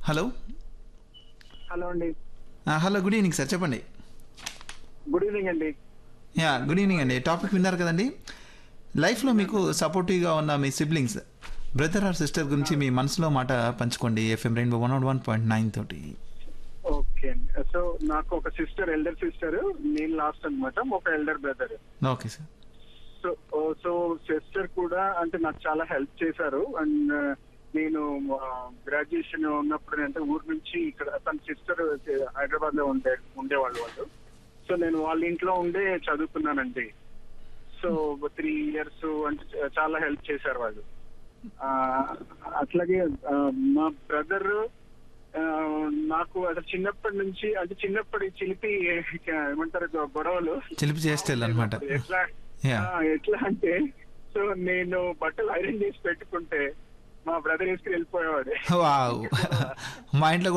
Hello hello అండి ఆ, hello good evening sir చెప్పండి గుడ్ ఈవినింగ్ అండి యా గుడ్ ఈవినింగ్ అండి టాపిక్ విన్నారు కదండి లైఫ్లో మీకు సపోర్టివ్గా ఉన్న మీ సిబ్లింగ్స్ బ్రదర్ ఆర్ సిస్టర్ గురించి మీ మనసులో మాట పంచుకోండి FM rainbow one naught one point nine తోటి ఓకే అండి సో నాకు ఒక సిస్టర్ ఎల్డర్ సిస్టర్ నేను లాస్ట్ అన్నమాట ఒక elder brother okay sir so so sister కూడా అంటే నాకు చాలా హెల్ప్ చేశారు అండ్ నేను గ్రాడ్యుయేషన్ ఉన్నప్పుడు అంటే ఊరు నుంచి ఇక్కడ తన సిస్టర్ హైదరాబాద్ లో ఉండే ఉండేవాళ్ళు వాళ్ళు సో నేను వాళ్ళ ఇంట్లో ఉండే చదువుకున్నానండి సో త్రీ ఇయర్స్ అంటే చాలా హెల్ప్ చేశారు వాళ్ళు ఆ, అట్లాగే ఆ, మా బ్రదర్ నాకు అసలు చిన్నప్పటి నుంచి అంటే చిన్నప్పటి చిలిపి ఏమంటారు గొడవలు చిలిపి చేస్తే అనమాట ఎట్లా Yeah. ఆ, ఎట్లా అంటే సో నేను బట్టలు ఐరన్ చేసి పెట్టుకుంటే మా బ్రదర్ వేసుకుని వెళ్ళిపోయేవాడు వావ్ మా ఇంట్లో